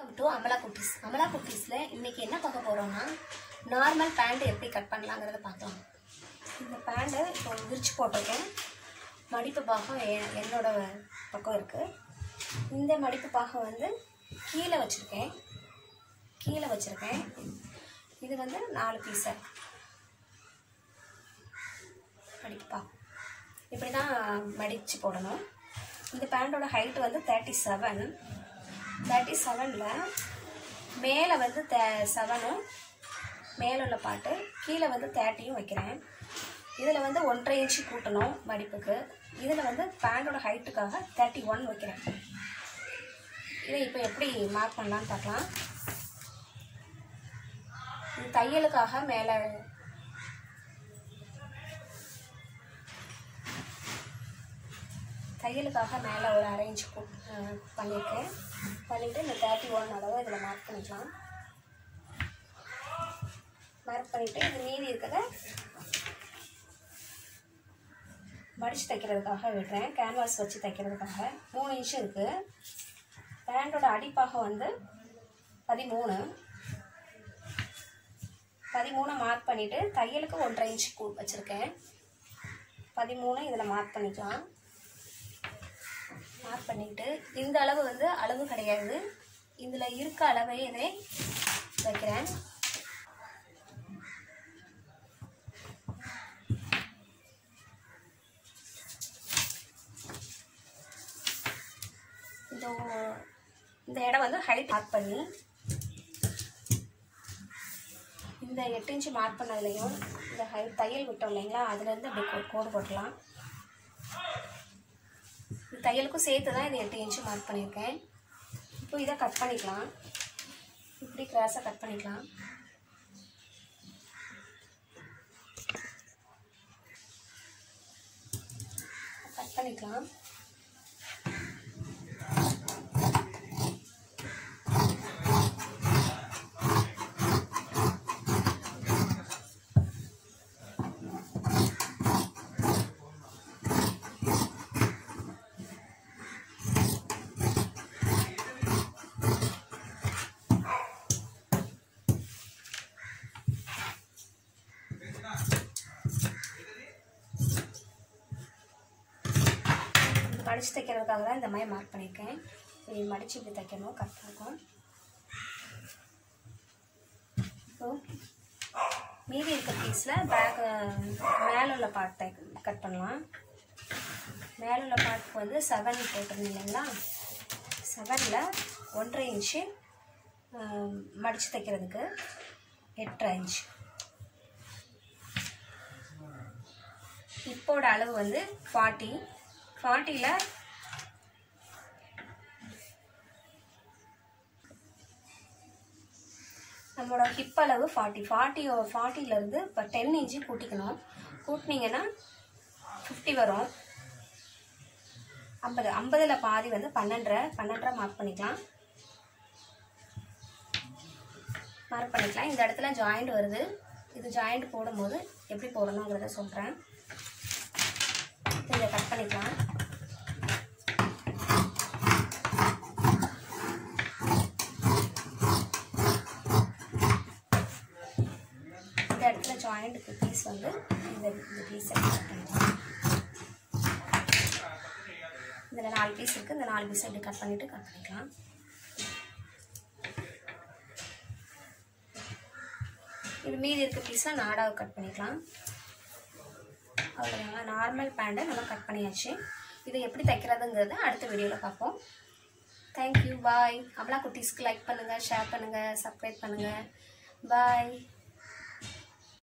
to Amala குட்டீஸ் அமலா குட்டீஸில் இன்றைக்கி என்ன பார்க்க போகிறோம்னா நார்மல் பேண்ட் எப்படி கட் பண்ணலாங்கிறத பார்க்கலாம் இந்த பேண்ட்டை இப்போ விரிச்சு போட்டிருக்கேன் மடிப்பு பாகம் எ- என்னோட பக்கம் இருக்குது இந்த மடிப்பு பாகம் வந்து கீழே வச்சுருக்கேன் கீழே வச்சுருக்கேன் இது வந்து நாலு பீஸை மடிப்பு பாகம் இப்படி தான் மடித்து போடணும் இந்த பேண்டோட ஹைட் வந்து தேர்ட்டி செவன் தேர்ட்டி செவனில் மேலே வந்து தே செவனும் மேலே உள்ள பாட்டு கீழே வந்து தேர்ட்டியும் வைக்கிறேன் இதில் வந்து ஒன்றரை இன்ச்சு கூட்டணும் மடிப்புக்கு இதில் வந்து பேண்டோட ஹைட்டுக்காக தேர்ட்டி ஒன் வைக்கிறேன் இதை இப்போ எப்படி மார்க் பண்ணலான்னு பார்க்கலாம் இது தையலுக்காக மேலே தையலுக்காக மேலே ஒரு அரை இன்ச் பண்ணியிருக்கேன் பண்ணிவிட்டு இந்த தேர்ட்டி ஒன் அளவு இதில் மார்க் பண்ணிக்கலாம் மார்க் பண்ணிவிட்டு இது மீதி இருக்கிறத மடித்து தைக்கிறதுக்காக விடுறேன் கேன்வாஸ் வச்சு தைக்கிறதுக்காக மூணு இன்ச் இருக்குது பேண்டோட அடிப்பாகம் வந்து பதிமூணு பதிமூணை மார்க் பண்ணிவிட்டு தையலுக்கு ஒன்றரை இன்ச் கூ வச்சுருக்கேன் பதிமூணு இதில் மார்க் பண்ணிக்கலாம் மார்க் பண்ணிட்டு இந்த அளவு வந்து அளவு கிடையாது இதில் இருக்க அளவை இதை வைக்கிறேன் இந்த ஓ- இந்த இடம் வந்து ஹைட் மார்க் பண்ணி இந்த எட்டு இன்ச்சு மார்க் பண்ணதுலையும் இந்த ஹை தையல் விட்டோம் இல்லைங்களா அதுலேருந்து அப்படி கோ- கோடு போட்டலாம் இந்த தையலுக்கும் சேர்த்து தான் இது எட்டு இன்ச்சு மார்க் பண்ணியிருக்கேன் இப்போ இதை கட் பண்ணிக்கலாம் இப்படி கிராஸாக கட் பண்ணிக்கலாம் கட் பண்ணிக்கலாம் இது மடித்து தைக்கிறதுக்காக தான் இந்த மாதிரி மார்க் பண்ணியிருக்கேன் இப்படி மடித்து இப்படி தைக்கணும் கரெக்டாக இருக்கும் இப்போ மீதி இருக்க பீஸில் பேக் மேலே உள்ள பார்ட் தை கட் பண்ணலாம் மேலே உள்ள பார்ட்டுக்கு வந்து செவன் போட்டிருந்தீங்க இல்லைங்களா செவனில் ஒன்றரை இன்ச்சு மடித்து தைக்கிறதுக்கு எட்டரை இன்ச் இப்போட அளவு வந்து ஃபார்ட்டி ஃபார்ட்டியில் நம்மளோட ஹிப் அளவு ஃபார்ட்டி ஃபார்ட்டி ஃபார்ட்டிலேருந்து இப்போ டென் இன்ச்சு கூட்டிக்கணும் கூட்டினீங்கன்னா ஃபிஃப்டி வரும் ஐம்பது ஐம்பதில் பாதி வந்து பன்னெண்டரை பன்னெண்டரை மார்க் பண்ணிக்கலாம் மார்க் பண்ணிக்கலாம் இந்த இடத்துல ஜாயிண்ட் வருது இது ஜாயிண்ட் போடும்போது எப்படி போடணுங்கிறத சொல்கிறேன் இதை கட் பண்ணிக்கலாம் இந்த இடத்துல ஜாயிண்ட்டுக்கு பீஸ் வந்து இந்த இந்த பீஸை கட் பண்ணிக்கலாம் இதில் நாலு பீஸ் இருக்குது இந்த நாலு பீஸை இப்படி கட் பண்ணிவிட்டு கட் பண்ணிக்கலாம் இது மீதி இருக்க பீஸ்லாம் நாடாவை கட் பண்ணிக்கலாம் அவ்வளோதாங்க நார்மல் பேண்டை நம்ம கட் பண்ணியாச்சு இதை எப்படி தைக்கிறதுங்கிறத அடுத்த வீடியோவில் பார்ப்போம் தேங்க்யூ பாய் அமலா குட்டீஸ்க்கு லைக் பண்ணுங்கள் ஷேர் பண்ணுங்கள் சப்ஸ்கிரைப் பண்ணுங்கள் பாய்